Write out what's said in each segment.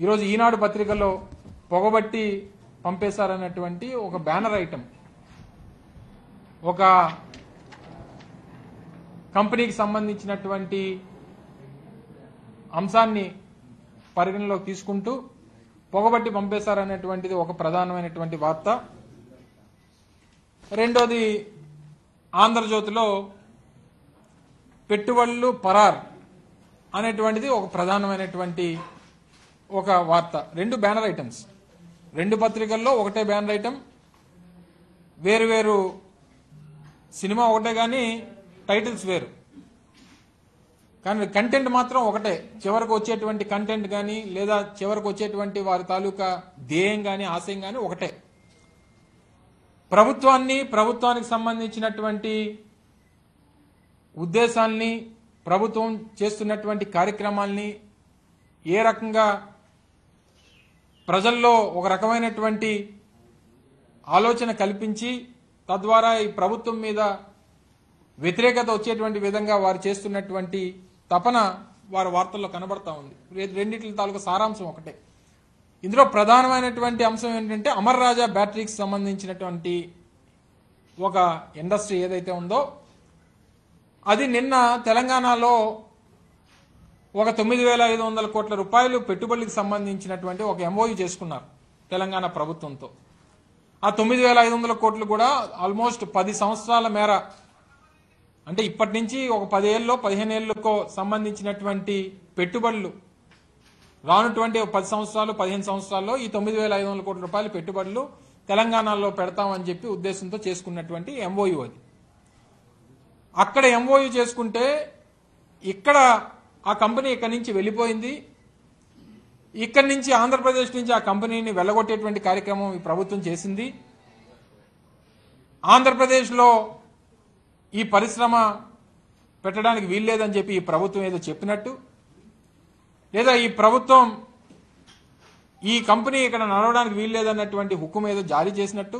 ఈరోజు ఈనాడు పత్రికలో పొగబట్టి పంపేశారన్నటువంటి ఒక బ్యానర్ ఐటమ్ ఒక కంపెనీకి సంబంధించినటువంటి అంశాన్ని పరిగణలోకి తీసుకుంటూ పొగబట్టి పంపేశారనేటువంటిది ఒక ప్రధానమైనటువంటి వార్త రెండోది ఆంధ్రజ్యోతిలో పెట్టుబడులు పరార్ అనేటువంటిది ఒక ప్రధానమైనటువంటి ఒక వార్త రెండు బ్యానర్ ఐటమ్స్ రెండు పత్రికల్లో ఒకటే బ్యానర్ ఐటమ్ వేరు వేరు సినిమా ఒకటే కానీ టైటిల్స్ వేరు కానీ కంటెంట్ మాత్రం ఒకటే చివరికి వచ్చేటువంటి కంటెంట్ కానీ లేదా చివరికి వచ్చేటువంటి వారి తాలూకా ధ్యేయం కానీ ఆశయం కానీ ఒకటే ప్రభుత్వాన్ని ప్రభుత్వానికి సంబంధించినటువంటి ఉద్దేశాల్ని ప్రభుత్వం చేస్తున్నటువంటి కార్యక్రమాల్ని ఏ రకంగా ప్రజల్లో ఒక రకమైనటువంటి ఆలోచన కల్పించి తద్వారా ఈ ప్రభుత్వం మీద వ్యతిరేకత వచ్చేటువంటి విధంగా వారు చేస్తున్నటువంటి తపన వారి వార్తల్లో కనబడతా ఉంది రె- రెండిట్ల తాలూకా సారాంశం ఒకటే ఇందులో ప్రధానమైనటువంటి అంశం ఏంటంటే అమర్ రాజా బ్యాటరీకి సంబంధించినటువంటి ఒక ఇండస్ట్రీ ఏదైతే ఉందో అది నిన్న తెలంగాణలో ఒక తొమ్మిది వేల ఐదు వందల కోట్ల రూపాయలు పెట్టుబడులకు సంబంధించినటువంటి ఒక ఎంఓయూ చేసుకున్నారు తెలంగాణ ప్రభుత్వంతో ఆ తొమ్మిది వేల ఐదు వందల కోట్లు కూడా ఆల్మోస్ట్ పది సంవత్సరాల మేర అంటే ఇప్పటి నుంచి ఒక పదేళ్ళలో పదిహేను ఏళ్ళకో సంబంధించినటువంటి పెట్టుబడులు రానటువంటి ఒక పది సంవత్సరాలు పదిహేను సంవత్సరాల్లో ఈ తొమ్మిది వేల ఐదు వందల కోట్ల రూపాయల పెట్టుబడులు తెలంగాణలో పెడతామని చెప్పి ఉద్దేశంతో చేసుకున్నటువంటి ఎంఓయూ అది అక్కడ ఎంఓయూ చేసుకుంటే ఇక్కడ ఆ కంపెనీ ఇక్కడి నుంచి వెళ్ళిపోయింది ఇక్కడి నుంచి ఆంధ్రప్రదేశ్ నుంచి ఆ కంపెనీని వెళ్ళగొట్టేటువంటి కార్యక్రమం ఈ ప్రభుత్వం చేసింది ఆంధ్రప్రదేశ్లో ఈ పరిశ్రమ పెట్టడానికి వీల్లేదని చెప్పి ఈ ప్రభుత్వం ఏదో చెప్పినట్టు లేదా ఈ ప్రభుత్వం ఈ కంపెనీ ఇక్కడ నడవడానికి వీల్లేదన్నటువంటి హుకుం ఏదో జారీ చేసినట్టు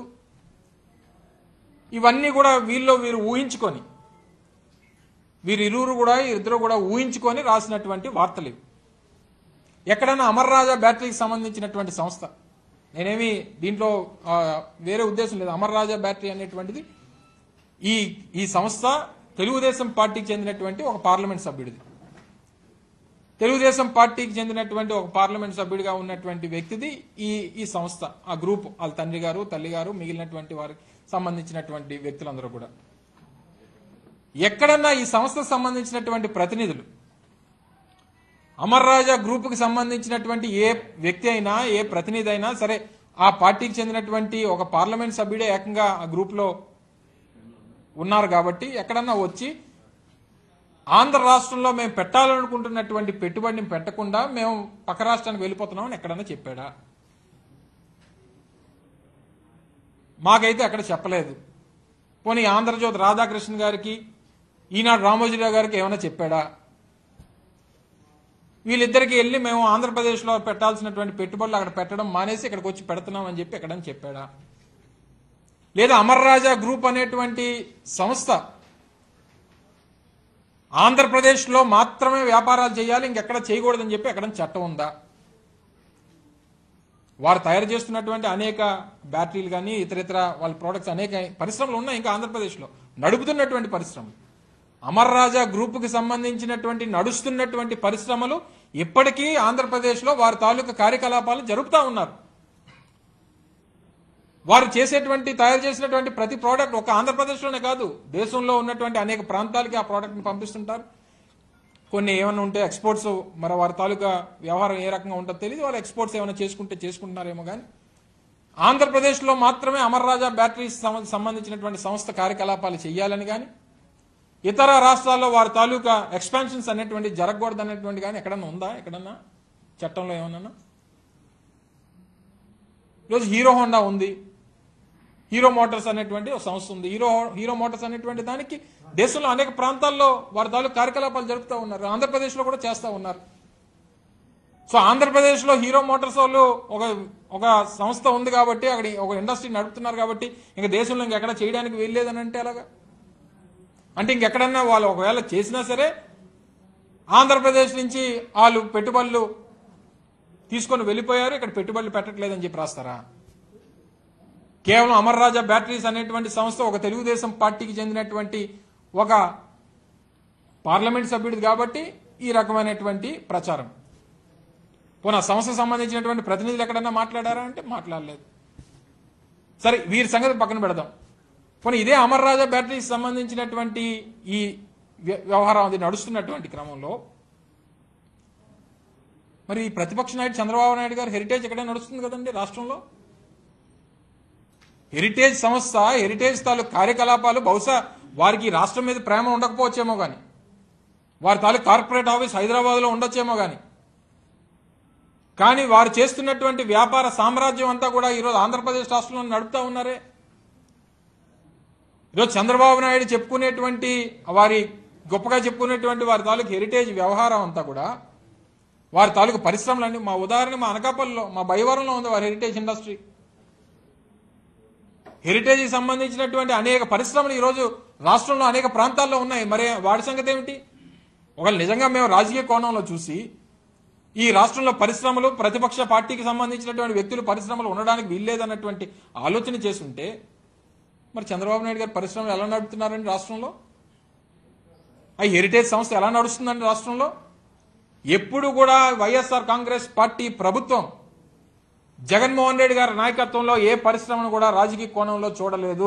ఇవన్నీ కూడా వీళ్ళు వీరు ఊహించుకొని వీరు ఇరువురు కూడా ఇద్దరు కూడా ఊహించుకొని రాసినటువంటి వార్తలు ఇవి ఎక్కడైనా అమర్ రాజా బ్యాటరీకి సంబంధించినటువంటి సంస్థ నేనేమి దీంట్లో ఆ, వేరే ఉద్దేశం లేదు అమర్ రాజా బ్యాటరీ అనేటువంటిది ఈ ఈ సంస్థ తెలుగుదేశం పార్టీకి చెందినటువంటి ఒక పార్లమెంట్ సభ్యుడిది తెలుగుదేశం పార్టీకి చెందినటువంటి ఒక పార్లమెంట్ సభ్యుడిగా ఉన్నటువంటి వ్యక్తిది ఈ ఈ సంస్థ ఆ గ్రూప్ వాళ్ళ తండ్రి గారు తల్లి గారు మిగిలినటువంటి వారికి సంబంధించినటువంటి వ్యక్తులందరూ కూడా ఎక్కడన్నా ఈ సంస్థకు సంబంధించినటువంటి ప్రతినిధులు అమర్ రాజా గ్రూప్ కి సంబంధించినటువంటి ఏ వ్యక్తి అయినా ఏ ప్రతినిధి అయినా సరే ఆ పార్టీకి చెందినటువంటి ఒక పార్లమెంట్ సభ్యుడే ఏకంగా ఆ గ్రూప్ లో ఉన్నారు కాబట్టి ఎక్కడన్నా వచ్చి ఆంధ్ర రాష్ట్రంలో మేము పెట్టాలనుకుంటున్నటువంటి పెట్టుబడిని పెట్టకుండా మేము పక్క రాష్ట్రానికి వెళ్ళిపోతున్నామని ఎక్కడన్నా చెప్పాడా మాకైతే అక్కడ చెప్పలేదు పోనీ ఆంధ్రజ్యోతి రాధాకృష్ణ గారికి ఈనాడు రామోజీరావు గారికి ఏమైనా చెప్పాడా వీళ్ళిద్దరికి వెళ్ళి మేము ఆంధ్రప్రదేశ్లో పెట్టాల్సినటువంటి పెట్టుబడులు అక్కడ పెట్టడం మానేసి ఇక్కడికి వచ్చి పెడుతున్నాం అని చెప్పి ఎక్కడని చెప్పాడా లేదా అమర్ రాజా గ్రూప్ అనేటువంటి సంస్థ ఆంధ్రప్రదేశ్లో మాత్రమే వ్యాపారాలు చేయాలి ఇంకెక్కడ చేయకూడదని చెప్పి ఎక్కడ చట్టం ఉందా వారు తయారు చేస్తున్నటువంటి అనేక బ్యాటరీలు కానీ ఇతర ఇతర వాళ్ళ ప్రోడక్ట్స్ అనేక పరిశ్రమలు ఉన్నాయి ఇంకా ఆంధ్రప్రదేశ్లో నడుపుతున్నటువంటి పరిశ్రమలు అమర్ రాజా గ్రూప్ కి సంబంధించినటువంటి నడుస్తున్నటువంటి పరిశ్రమలు ఇప్పటికీ ఆంధ్రప్రదేశ్లో వారి తాలూకా కార్యకలాపాలు జరుపుతా ఉన్నారు వారు చేసేటువంటి తయారు చేసినటువంటి ప్రతి ప్రోడక్ట్ ఒక ఆంధ్రప్రదేశ్లోనే కాదు దేశంలో ఉన్నటువంటి అనేక ప్రాంతాలకి ఆ ప్రోడక్ట్ని పంపిస్తుంటారు కొన్ని ఏమైనా ఉంటే ఎక్స్పోర్ట్స్ మరి వారి తాలూకా వ్యవహారం ఏ రకంగా ఉంటుందో తెలియదు వాళ్ళు ఎక్స్పోర్ట్స్ ఏమైనా చేసుకుంటే చేసుకుంటున్నారేమో కానీ ఆంధ్రప్రదేశ్లో మాత్రమే అమర్ రాజా బ్యాటరీస్ సంబ- సంబంధించినటువంటి సంస్థ కార్యకలాపాలు చేయాలని కానీ ఇతర రాష్ట్రాల్లో వారి తాలూకా ఎక్స్పాన్షన్స్ అనేటువంటి జరగకూడదు అనేటువంటి కానీ ఎక్కడన్నా ఉందా ఎక్కడన్నా చట్టంలో ఏమన్నా ఈరోజు హీరో హోండా ఉంది హీరో మోటార్స్ అనేటువంటి ఒక సంస్థ ఉంది హీరో హీరో మోటార్స్ అనేటువంటి దానికి దేశంలో అనేక ప్రాంతాల్లో వారి తాలూకు కార్యకలాపాలు జరుపుతూ ఉన్నారు ఆంధ్రప్రదేశ్లో కూడా చేస్తూ ఉన్నారు సో ఆంధ్రప్రదేశ్లో హీరో మోటార్స్ వాళ్ళు ఒక ఒక సంస్థ ఉంది కాబట్టి అక్కడ ఒక ఇండస్ట్రీ నడుపుతున్నారు కాబట్టి ఇంకా దేశంలో ఇంకెక్కడ చేయడానికి వీల్లేదని అంటే అలాగా అంటే ఇంకెక్కడన్నా వాళ్ళు ఒకవేళ చేసినా సరే ఆంధ్రప్రదేశ్ నుంచి వాళ్ళు పెట్టుబడులు తీసుకొని వెళ్ళిపోయారు ఇక్కడ పెట్టుబడులు పెట్టట్లేదని చెప్పి రాస్తారా కేవలం అమర్ రాజా బ్యాటరీస్ అనేటువంటి సంస్థ ఒక తెలుగుదేశం పార్టీకి చెందినటువంటి ఒక పార్లమెంట్ సభ్యుడిది కాబట్టి ఈ రకమైనటువంటి ప్రచారం పోనీ ఆ సంస్థకు సంబంధించినటువంటి ప్రతినిధులు ఎక్కడన్నా మాట్లాడారా అంటే మాట్లాడలేదు సరే వీరి సంగతి పక్కన పెడదాం పోనీ ఇదే అమర్ రాజా బ్యాటరీకి సంబంధించినటువంటి ఈ వ్య- వ్యవహారం అది నడుస్తున్నటువంటి క్రమంలో మరి ఈ ప్రతిపక్ష నాయుడు చంద్రబాబు నాయుడు గారు హెరిటేజ్ ఎక్కడే నడుస్తుంది కదండి రాష్ట్రంలో హెరిటేజ్ సంస్థ హెరిటేజ్ తాలూకు కార్యకలాపాలు బహుశా వారికి ఈ రాష్ట్రం మీద ప్రేమ ఉండకపోవచ్చేమో కానీ వారి తాలూకు కార్పొరేట్ ఆఫీస్ హైదరాబాద్లో ఉండొచ్చేమో కానీ కానీ వారు చేస్తున్నటువంటి వ్యాపార సామ్రాజ్యం అంతా కూడా ఈరోజు ఆంధ్రప్రదేశ్ రాష్ట్రంలో నడుపుతా ఉన్నారే ఈరోజు చంద్రబాబు నాయుడు చెప్పుకునేటువంటి వారి గొప్పగా చెప్పుకునేటువంటి వారి తాలూకు హెరిటేజ్ వ్యవహారం అంతా కూడా వారి తాలూకు పరిశ్రమలన్నీ మా ఉదాహరణ మా అనకాపల్లిలో మా బైవరంలో ఉంది వారి హెరిటేజ్ ఇండస్ట్రీ హెరిటేజ్కి సంబంధించినటువంటి అనేక పరిశ్రమలు ఈరోజు రాష్ట్రంలో అనేక ప్రాంతాల్లో ఉన్నాయి మరి వాడి సంగతి ఏమిటి ఒకవేళ నిజంగా మేము రాజకీయ కోణంలో చూసి ఈ రాష్ట్రంలో పరిశ్రమలు ప్రతిపక్ష పార్టీకి సంబంధించినటువంటి వ్యక్తులు పరిశ్రమలు ఉండడానికి వీల్లేదన్నటువంటి ఆలోచన చేసుంటే మరి చంద్రబాబు నాయుడు గారు పరిశ్రమలు ఎలా నడుపుతున్నారండి రాష్ట్రంలో ఆ హెరిటేజ్ సంస్థ ఎలా నడుస్తుందండి రాష్ట్రంలో ఎప్పుడు కూడా వైఎస్ఆర్ కాంగ్రెస్ పార్టీ ప్రభుత్వం జగన్మోహన్ రెడ్డి గారి నాయకత్వంలో ఏ పరిశ్రమను కూడా రాజకీయ కోణంలో చూడలేదు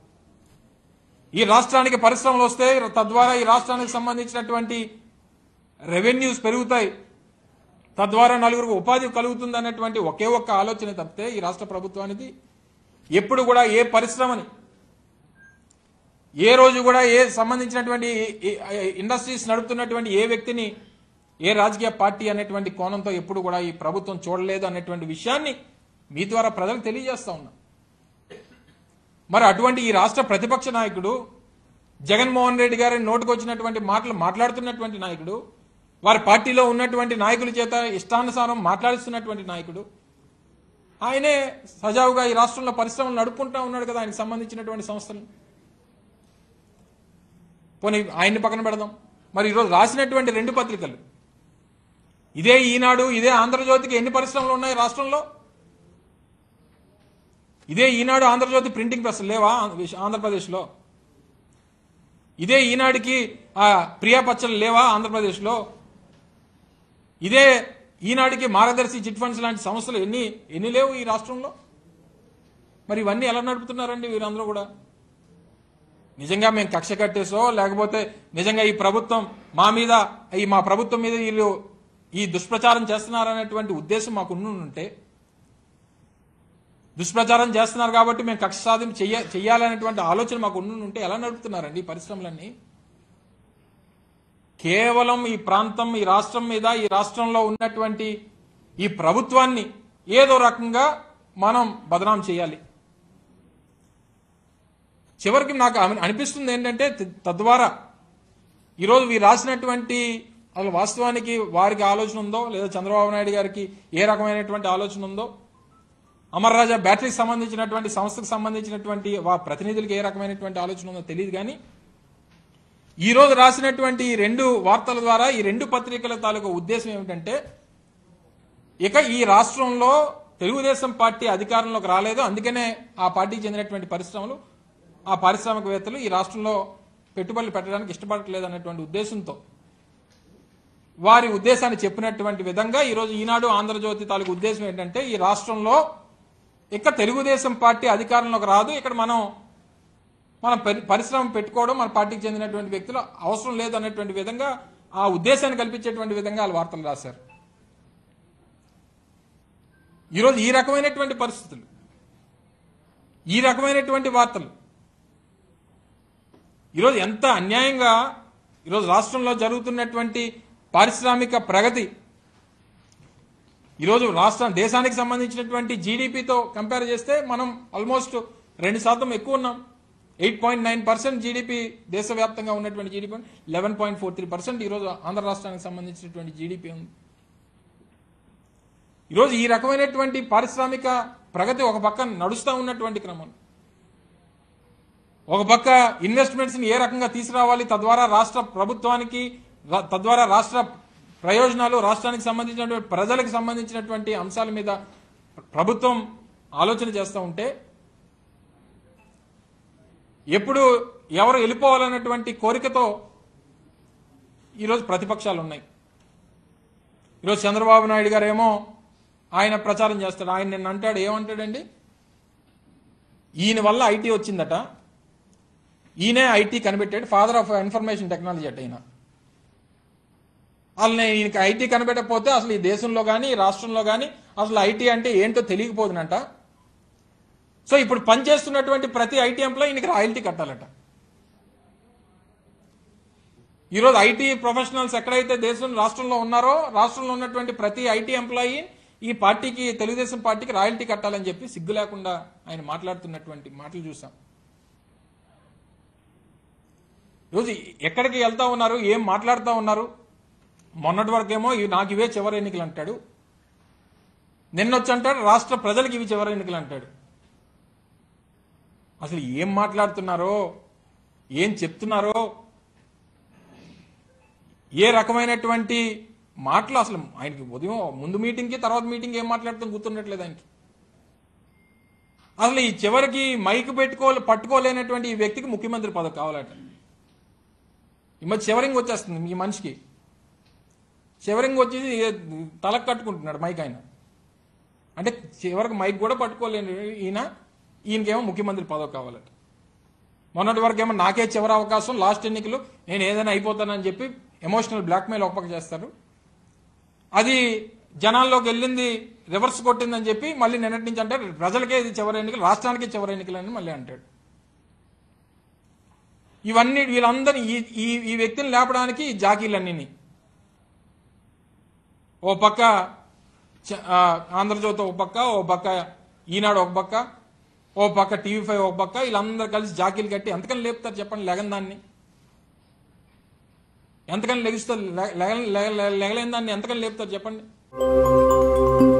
ఈ రాష్ట్రానికి పరిశ్రమలు వస్తే తద్వారా ఈ రాష్ట్రానికి సంబంధించినటువంటి రెవెన్యూస్ పెరుగుతాయి తద్వారా నలుగురికి ఉపాధి కలుగుతుంది అన్నటువంటి ఒకే ఒక్క ఆలోచన తప్పితే ఈ రాష్ట్ర ప్రభుత్వానికి ఎప్పుడు కూడా ఏ పరిశ్రమని ఏ రోజు కూడా ఏ సంబంధించినటువంటి ఈ- ఈ- ఇండస్ట్రీస్ నడుపుతున్నటువంటి ఏ వ్యక్తిని ఏ రాజకీయ పార్టీ అనేటువంటి కోణంతో ఎప్పుడు కూడా ఈ ప్రభుత్వం చూడలేదు అనేటువంటి విషయాన్ని మీ ద్వారా ప్రజలకు తెలియజేస్తా ఉన్నా మరి అటువంటి ఈ రాష్ట్ర ప్రతిపక్ష నాయకుడు జగన్మోహన్ రెడ్డి గారి నోటుకొచ్చినటువంటి మాటలు మాట్లాడుతున్నటువంటి నాయకుడు వారి పార్టీలో ఉన్నటువంటి నాయకుల చేత ఇష్టానుసారం మాట్లాడిస్తున్నటువంటి నాయకుడు ఆయనే సజావుగా ఈ రాష్ట్రంలో పరిశ్రమలు నడుపుకుంటా ఉన్నాడు కదా ఆయనకు సంబంధించినటువంటి సంస్థలు పోనీ ఆయన్ని పక్కన పెడదాం మరి ఈరోజు రాసినటువంటి రెండు పత్రికలు ఇదే ఈనాడు ఇదే ఆంధ్రజ్యోతికి ఎన్ని పరిశ్రమలు ఉన్నాయి రాష్ట్రంలో ఇదే ఈనాడు ఆంధ్రజ్యోతి ప్రింటింగ్ ప్రెస్ లేవా ఆంధ్రప్రదేశ్లో ఇదే ఈనాడికి ఆ ప్రియా పచ్చలు లేవా ఆంధ్రప్రదేశ్లో ఇదే ఈనాడికి మార్గదర్శి చిట్ ఫండ్స్ లాంటి సంస్థలు ఎన్ని ఎన్ని లేవు ఈ రాష్ట్రంలో మరి ఇవన్నీ ఎలా నడుపుతున్నారండి వీరందరూ కూడా నిజంగా మేము కక్ష కట్టేసో లేకపోతే నిజంగా ఈ ప్రభుత్వం మా మీద ఈ మా ప్రభుత్వం మీద వీళ్ళు ఈ దుష్ప్రచారం చేస్తున్నారనేటువంటి ఉద్దేశం మాకు ఉంటే దుష్ప్రచారం చేస్తున్నారు కాబట్టి మేము కక్ష సాధన చెయ్య చెయ్యాలనేటువంటి ఆలోచన మాకు ఉంటే ఎలా నడుపుతున్నారండి ఈ పరిశ్రమలన్నీ కేవలం ఈ ప్రాంతం ఈ రాష్ట్రం మీద ఈ రాష్ట్రంలో ఉన్నటువంటి ఈ ప్రభుత్వాన్ని ఏదో రకంగా మనం బదనాం చేయాలి చివరికి నాకు అని- అనిపిస్తుంది ఏంటంటే త- తద్వారా ఈరోజు వీరు రాసినటువంటి అసలు వాస్తవానికి వారికి ఆలోచన ఉందో లేదా చంద్రబాబు నాయుడు గారికి ఏ రకమైనటువంటి ఆలోచన ఉందో అమర్ రాజా బ్యాటరీకి సంబంధించినటువంటి సంస్థకు సంబంధించినటువంటి వా ప్రతినిధులకు ఏ రకమైనటువంటి ఆలోచన ఉందో తెలియదు కానీ ఈ రోజు రాసినటువంటి ఈ రెండు వార్తల ద్వారా ఈ రెండు పత్రికల తాలూకు ఉద్దేశం ఏమిటంటే ఇక ఈ రాష్ట్రంలో తెలుగుదేశం పార్టీ అధికారంలోకి రాలేదు అందుకనే ఆ పార్టీకి చెందినటువంటి పరిశ్రమలు ఆ పారిశ్రామికవేత్తలు ఈ రాష్ట్రంలో పెట్టుబడులు పెట్టడానికి ఇష్టపడట్లేదు అన్నటువంటి ఉద్దేశంతో వారి ఉద్దేశాన్ని చెప్పినటువంటి విధంగా ఈరోజు ఈనాడు ఆంధ్రజ్యోతి తాలూకు ఉద్దేశం ఏంటంటే ఈ రాష్ట్రంలో ఇక తెలుగుదేశం పార్టీ అధికారంలోకి రాదు ఇక్కడ మనం మన పరి- పరిశ్రమ పెట్టుకోవడం మన పార్టీకి చెందినటువంటి వ్యక్తులు అవసరం లేదు అన్నటువంటి విధంగా ఆ ఉద్దేశాన్ని కల్పించేటువంటి విధంగా వాళ్ళు వార్తలు రాశారు ఈరోజు ఈ రకమైనటువంటి పరిస్థితులు ఈ రకమైనటువంటి వార్తలు ఈరోజు ఎంత అన్యాయంగా ఈరోజు రాష్ట్రంలో జరుగుతున్నటువంటి పారిశ్రామిక ప్రగతి ఈరోజు రాష్ట్ర దేశానికి సంబంధించినటువంటి జీడిపితో కంపేర్ చేస్తే మనం ఆల్మోస్ట్ రెండు శాతం ఎక్కువ ఉన్నాం eight point nine percent GDP దేశవ్యాప్తంగా ఉన్నటువంటి GDP eleven point four three percent ఈరోజు ఆంధ్ర రాష్ట్రానికి సంబంధించినటువంటి జీడిపి ఉంది ఈరోజు ఈ రకమైనటువంటి పారిశ్రామిక ప్రగతి ఒక పక్క నడుస్తూ ఉన్నటువంటి క్రమం ఒక పక్క ఇన్వెస్ట్మెంట్స్ ని ఏ రకంగా తీసుకురావాలి తద్వారా రాష్ట్ర ప్రభుత్వానికి రా- తద్వారా రాష్ట్ర ప్రయోజనాలు రాష్ట్రానికి సంబంధించినటువంటి ప్రజలకు సంబంధించినటువంటి అంశాల మీద ప్రభుత్వం ఆలోచన చేస్తూ ఉంటే ఎప్పుడు ఎవరు వెళ్ళిపోవాలన్నటువంటి కోరికతో ఈరోజు ప్రతిపక్షాలు ఉన్నాయి ఈరోజు చంద్రబాబు నాయుడు గారేమో ఆయన ప్రచారం చేస్తాడు ఆయన నిన్న అంటాడు ఏమంటాడండి ఈయన వల్ల ఐటీ వచ్చిందట ఈయనే ఐటీ కనిపెట్టాడు ఫాదర్ ఆఫ్ ఇన్ఫర్మేషన్ టెక్నాలజీ అట ఈయన అసలు నేను ఈయనకి ఐటీ కనిపెట్టకపోతే అసలు ఈ దేశంలో కానీ ఈ రాష్ట్రంలో కానీ అసలు ఐటీ అంటే ఏంటో తెలియకపోదునంట సో ఇప్పుడు పనిచేస్తున్నటువంటి ప్రతి ఐటీ ఎంప్లాయీ ఈయనకి రాయల్టీ కట్టాలట ఈరోజు ఐటీ ప్రొఫెషనల్స్ ఎక్కడైతే దేశం రాష్ట్రంలో ఉన్నారో రాష్ట్రంలో ఉన్నటువంటి ప్రతి ఐటీ ఎంప్లాయీ ఈ పార్టీకి తెలుగుదేశం పార్టీకి రాయల్టీ కట్టాలని చెప్పి సిగ్గు లేకుండా ఆయన మాట్లాడుతున్నటువంటి మాటలు చూసాం ఈరోజు ఎక్కడికి వెళ్తా ఉన్నారు ఏం మాట్లాడుతూ ఉన్నారు మొన్నటి వరకేమో ఇవి నాకు ఇవే చివరి ఎన్నికలు అంటాడు నిన్నొచ్చి అంటాడు రాష్ట్ర ప్రజలకు ఇవి చివరి ఎన్నికలు అంటాడు అసలు ఏం మాట్లాడుతున్నారో ఏం చెప్తున్నారో ఏ రకమైనటువంటి మాటలు అసలు ఆయనకి ఉదయం ముందు మీటింగ్కి తర్వాత మీటింగ్ ఏం మాట్లాడతాం గుర్తుండట్లేదు ఆయనకి అసలు ఈ చివరికి మైక్ పెట్టుకో పట్టుకోలేనటువంటి ఈ వ్యక్తికి ముఖ్యమంత్రి పదవి కావాలట ఈ మధ్య చివరింగ్ వచ్చేస్తుంది ఈ మనిషికి చివరింగ్ వచ్చి తలకు కట్టుకుంటున్నాడు మైక్ ఆయన అంటే చివరికి మైక్ కూడా పట్టుకోలేని ఈయన ఈయనకేమో ముఖ్యమంత్రి పదవి కావాలట మొన్నటి వరకు ఏమో నాకే చివరి అవకాశం లాస్ట్ ఎన్నికలు నేను ఏదైనా అయిపోతానని చెప్పి ఎమోషనల్ బ్లాక్మెయిల్ ఒక పక్క చేస్తారు అది జనాల్లోకి వెళ్ళింది రివర్స్ కొట్టిందని చెప్పి మళ్ళీ నిన్నటి నుంచి అంటే ప్రజలకే ఇది చివరి ఎన్నికలు రాష్ట్రానికే చివరి ఎన్నికలు అని మళ్ళీ అంటాడు ఇవన్నీ వీళ్ళందరినీ ఈ ఈ ఈ వ్యక్తిని లేపడానికి ఈ జాకీలన్నీ ఓ పక్క చ- ఆ, ఆంధ్రజ్యోతి ఒక పక్క ఓ పక్క ఈనాడు ఒక పక్క ఓ పక్క టీవీ ఫైవ్ ఒక పక్క వీళ్ళందరూ కలిసి జాకీలు కట్టి ఎంతకని లేపుతారు చెప్పండి లెగన్ దాన్ని ఎంతకని లెగిస్తారు లెగ- లెగ- లెగ- లెగలేని దాన్ని ఎంతకని లేపుతారు చెప్పండి